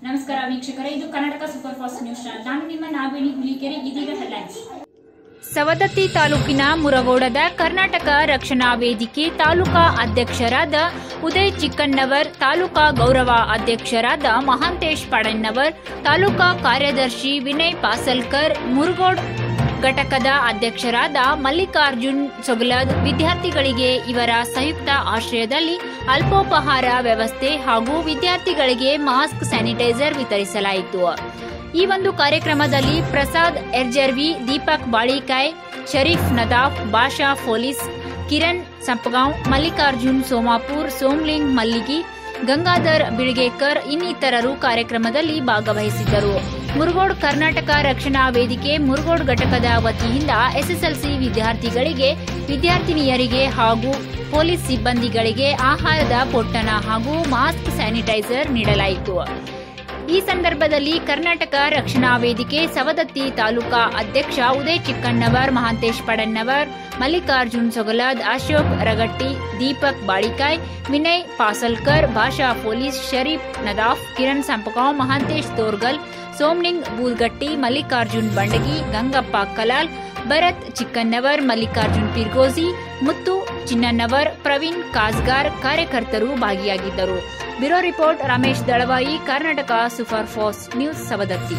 ನಮಸ್ಕಾರ ವೀಕ್ಷಕರೇ ಇದು Karnataka super fast news channel ನಾನು ನಿಮ್ಮ ನಾಗವೇಣಿ ಹುಲಿಕೆರೆ ಇದೀಗ ಹೆಡ್ಲೈನ್ಸ್ ಸವದತ್ತಿ ತಾಲೂಕಿನ ಮುರಗೋಡದ ಕರ್ನಾಟಕ ರಕ್ಷಣಾ ವೇದಿಕೆ ತಾಲೂಕಾ ಅಧ್ಯಕ್ಷರಾದ ಉದಯ್ ಚಿಕ್ಕಣ್ಣವರ್ ತಾಲೂಕಾ ಗೌರವ ಅಧ್ಯಕ್ಷರಾದ ಮಹಾಂತೇಶ್ ಪಡಣ್ಣವರ್ ತಾಲೂಕಾ ಕಾರ್ಯದರ್ಶಿ ವಿನಯ್ ಪಾಸಲ್ಕರ್ ಮುರುಗೋಡ್ ಘಟಕದ ಅಧ್ಯಕ್ಷರಾದ ಮಲ್ಲಿಕಾರ್ಜುನ್ ಸೊಗಲದ್ ವಿದ್ಯಾರ್ಥಿಗಳಿಗೆ ಇವರ ಸಂಯುಕ್ತ ಆಶ್ರಯದಲ್ಲಿ ಅಲ್ಪೋಪಹಾರ ವ್ಯವಸ್ಥೆ ಹಾಗೂ ವಿದ್ಯಾರ್ಥಿಗಳಿಗೆ ಮಾಸ್ಕ್ ಸ್ಯಾನಿಟೈಸರ್ ವಿತರಿಸಲಾಯಿತು ಈ ಒಂದು ಕಾರ್ಯಕ್ರಮದಲ್ಲಿ ಪ್ರಸಾದ್ ಎರ್ಜರ್ವಿ ದೀಪಕ್ ಬಾಳಿಕಾಯ್ ಶರೀಫ್ ನದಾಫ್ ಬಾಷಾ ಪೊಲೀಸ್ ಕಿರಣ್ ಸಂಪಗಾಂವ್ ಮಲ್ಲಿಕಾರ್ಜುನ್ ಸೋಮಾಪುರ್ ಸೋಮ್ಲಿಂಗ್ ಮಲ್ಲಿಗಿ ಗಂಗಾಧರ್ ಬಿಳ್ಗೇಕರ್ ಇನ್ನಿತರರು ಕಾರ್ಯಕ್ರಮದಲ್ಲಿ ಭಾಗವಹಿಸಿದ್ದರು ಮುರುಗೋಡ್ ಕರ್ನಾಟಕ ರಕ್ಷಣಾ ವೇದಿಕೆ ಮುರುಗೋಡ್ ಘಟಕದ ವತಿಯಿಂದ ಎಸ್ಎಸ್ಎಲ್ಸಿ ವಿದ್ಯಾರ್ಥಿಗಳಿಗೆ ವಿದ್ಯಾರ್ಥಿನಿಯರಿಗೆ ಹಾಗೂ ಪೊಲೀಸ್ ಸಿಬ್ಬಂದಿಗಳಿಗೆ ಆಹಾರದ ಪೊಟ್ಟಣ ಹಾಗೂ ಮಾಸ್ಕ್ ಸ್ಯಾನಿಟೈಸರ್ ನೀಡಲಾಯಿತು ಈ ಸಂದರ್ಭದಲ್ಲಿ ಕರ್ನಾಟಕ ರಕ್ಷಣಾ ವೇದಿಕೆ ಸವದತ್ತಿ ತಾಲೂಕಾ ಅಧ್ಯಕ್ಷ ಉದಯ್ ಚಿಕ್ಕಣ್ಣವರ್ ಮಹಾಂತೇಶ್ ಪಡಣ್ಣವರ್ ಮಲ್ಲಿಕಾರ್ಜುನ್ ಸೊಗಲದ್ ಅಶೋಕ್ ರಗಟ್ಟಿ ದೀಪಕ್ ಬಾಳಿಕಾಯ್ ವಿನಯ್ ಪಾಸಲ್ಕರ್ ಭಾಷಾ ಪೊಲೀಸ್ ಶರೀಫ್ ನದಾಫ್ ಕಿರಣ್ ಸಂಪಗಾಂವ್ ಮಹಾಂತೇಶ್ ತೋರ್ಗಲ್ ಸೋಮ್ನಿಂಗ್ ಬೂಲ್ಗಟ್ಟಿ ಮಲ್ಲಿಕಾರ್ಜುನ್ ಬಂಡಗಿ ಗಂಗಪ್ಪ ಕಲಾಲ್ ಭರತ್ ಚಿಕ್ಕನ್ನವರ್ ಮಲ್ಲಿಕಾರ್ಜುನ್ ಪಿರ್ಗೋಜಿ ಮುತ್ತು ಚಿನ್ನನ್ನವರ್ ಪ್ರವೀಣ್ ಕಾಸ್ಗಾರ್ ಕಾರ್ಯಕರ್ತರು ಭಾಗಿಯಾಗಿದ್ದರು bureau report Ramesh Dalavai Karnataka super fast news Savadatti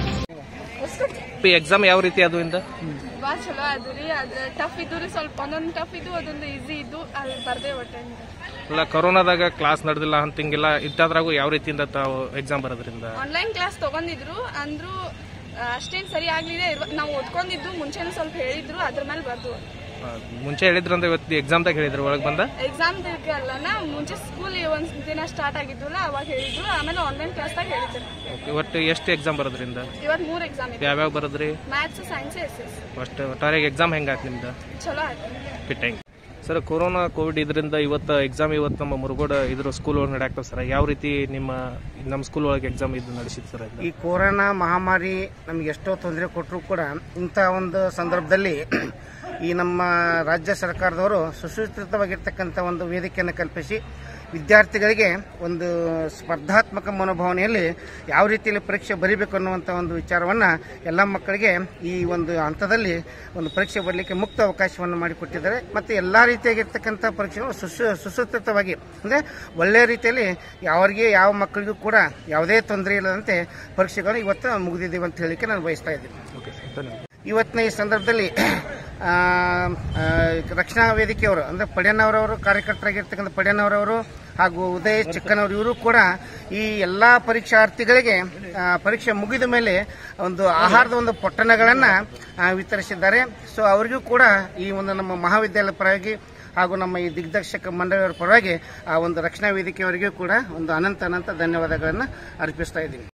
exam ಯಾವ ರೀತಿ ಅದು ಇಂದ ಭಾಳ ಚಲೋ ಅದು ರೀ ಅದ್ರ ಟಫ್ ಇದ್ದು ರೀ ಸ್ವಲ್ಪ ಒಂದೊಂದು ಟಫ್ ಇದ್ದು ಅದೊಂದು ಈಸಿ ಇದ್ದು ಅಲ್ಲಿ ಬರ್ದೆ ಒಟ್ಟೆ ಅಲ್ಲ ಕೊರೋನಾದಾಗ ಕ್ಲಾಸ್ ನಡೆದಿಲ್ಲ ಅಂತ ಹಿಂಗೆಲ್ಲ ಇದ್ದಾದ್ರಾಗೂ ಯಾವ ರೀತಿಯಿಂದ ತಾವು ಎಕ್ಸಾಮ್ ಬರೋದ್ರಿಂದ ಆನ್ಲೈನ್ ಕ್ಲಾಸ್ ತಗೊಂಡಿದ್ರು ಅಂದ್ರೂ ಆ, ಅಷ್ಟೇನ್ ಸರಿ ಆಗ್ಲಿದೆ ಇರ್ವ- ನಾವು ಓದ್ಕೊಂಡಿದ್ದು ಮುಂಚೆನೇ ಸ್ವಲ್ಪ ಹೇಳಿದ್ರು ಅದ್ರ ಮೇಲೆ ಬರ್ದು ಆ, ಮುಂಚೆ ಹೇಳಿದ್ರಂದ್ರೆ ಇವತ್ತು ಎಕ್ಸಾಮ್ದಾಗ ಹೇಳಿದ್ರು ಒಳಗೆ ಬಂದ ಎಕ್ಸಾಮ್ ಅಲ್ಲನ ಮುಂಚೆ ಸ್ಕೂಲ್ ಒಂದ್ ದಿನ ಸ್ಟಾರ್ಟ್ ಆಗಿದ್ವಲ್ಲ ಅವಾಗ ಹೇಳಿದ್ರು ಆಮೇಲೆ ಆನ್ಲೈನ್ ಕ್ಲಾಸ್ದಾಗ ಹೇಳಿದ್ರು ಓಕೆ ಒಟ್ಟು ಎಷ್ಟು ಎಕ್ಸಾಮ್ ಬರೋದ್ರಿಂದ ಇವತ್ತು ಮೂರು ಎಕ್ಸಾಮ್ ಇದೆ ಯಾವ್ಯಾವ ಬರೋದ್ರಿ ಮ್ಯಾಥ್ಸ್ ಸೈನ್ಸ್ ಎಸ್ ಎಸ್ ಅಷ್ಟು ಒಟ್ಟಾರೆ ಎಕ್ಸಾಮ್ ಹೆಂಗಾಯ್ತು ನಿಮ್ದು ಚಲೋ ಆಯ್ತು ಫಿಟ್ ಹೆಂಗೆ ಸರ್ ಕೊರೋನಾ ಕೋವಿಡ್ ಇದರಿಂದ ಇವತ್ತು ಎಕ್ಸಾಮ್ ಇವತ್ತು ನಮ್ಮ ಮುರುಗೋಡ ಇದ್ರ ಸ್ಕೂಲ್ ಒಳಗೆ ನಡೆಯಾಗ್ತದೆ ಸರ್ ಯಾವ ರೀತಿ ನಿಮ್ಮ ನಮ್ಮ ಸ್ಕೂಲ್ ಒಳಗೆ ಎಕ್ಸಾಮ್ ಇದು ನಡೆಸಿತ್ತು ಸರ್ ಈ ಕೊರೋನಾ ಮಹಾಮಾರಿ ನಮ್ಗೆ ಎಷ್ಟೋ ತೊಂದರೆ ಕೊಟ್ಟರು ಕೂಡ ಇಂಥ ಒಂದು ಸಂದರ್ಭದಲ್ಲಿ ಈ ನಮ್ಮ ರಾಜ್ಯ ಸರ್ಕಾರದವರು ಸುಸೂಚಿತವಾಗಿರ್ತಕ್ಕಂಥ ಒಂದು ವೇದಿಕೆಯನ್ನು ಕಲ್ಪಿಸಿ ವಿದ್ಯಾರ್ಥಿಗಳಿಗೆ ಒಂದು ಸ್ಪರ್ಧಾತ್ಮಕ ಮನೋಭಾವನೆಯಲ್ಲಿ ಯಾವ ರೀತಿಯಲ್ಲಿ ಪರೀಕ್ಷೆ ಬರೀಬೇಕು ಅನ್ನುವಂಥ ಒಂದು ವಿಚಾರವನ್ನು ಎಲ್ಲ ಮಕ್ಕಳಿಗೆ ಈ ಒಂದು ಹಂತದಲ್ಲಿ ಒಂದು ಪರೀಕ್ಷೆ ಬರಲಿಕ್ಕೆ ಮುಕ್ತ ಅವಕಾಶವನ್ನು ಮಾಡಿಕೊಟ್ಟಿದ್ದಾರೆ ಮತ್ತು ಎಲ್ಲ ರೀತಿಯಾಗಿರ್ತಕ್ಕಂಥ ಪರೀಕ್ಷೆಗಳು ಸುಸು ಸುಸೂತ್ರಿತವಾಗಿ ಅಂದರೆ ಒಳ್ಳೆಯ ರೀತಿಯಲ್ಲಿ ಯಾವರಿಗೆ ಯಾವ ಮಕ್ಕಳಿಗೂ ಕೂಡ ಯಾವುದೇ ತೊಂದರೆ ಇಲ್ಲದಂತೆ ಪರೀಕ್ಷೆಗಳು ಇವತ್ತು ಮುಗಿದಿದ್ದೀವಿ ಅಂತ ಹೇಳಲಿಕ್ಕೆ ನಾನು ಬಯಸ್ತಾ ಇದ್ದೀನಿ ಓಕೆ ಸರ್ ಧನ್ಯವಾದ ಇವತ್ತಿನ ಈ ಸಂದರ್ಭದಲ್ಲಿ ಆ, ಆ, ರಕ್ಷಣಾ ವೇದಿಕೆಯವರು ಅಂದರೆ ಪಡ್ಯಣ್ಣವರವರು ಕಾರ್ಯಕರ್ತರಾಗಿರ್ತಕ್ಕಂಥ ಪಡ್ಯಣ್ಣವರವರು ಹಾಗೂ ಉದಯ್ ಚಿಕ್ಕನವರು ಇವರು ಕೂಡ ಈ ಎಲ್ಲ ಪರೀಕ್ಷಾರ್ಥಿಗಳಿಗೆ ಆ, ಪರೀಕ್ಷೆ ಮುಗಿದ ಮೇಲೆ ಒಂದು ಆಹಾರದ ಒಂದು ಪೊಟ್ಟಣಗಳನ್ನು ವಿತರಿಸಿದ್ದಾರೆ ಸೊ ಅವರಿಗೂ ಕೂಡ ಈ ಒಂದು ನಮ್ಮ ಮಹಾವಿದ್ಯಾಲಯ ಪರವಾಗಿ ಹಾಗೂ ನಮ್ಮ ಈ ದಿಗ್ದರ್ಶಕ ಮಂಡಳಿಯವರ ಪರವಾಗಿ ಆ ಒಂದು ರಕ್ಷಣಾ ವೇದಿಕೆಯವರಿಗೂ ಕೂಡ ಒಂದು ಅನಂತ ಅನಂತ ಧನ್ಯವಾದಗಳನ್ನು ಅರ್ಪಿಸ್ತಾ ಇದ್ದೀನಿ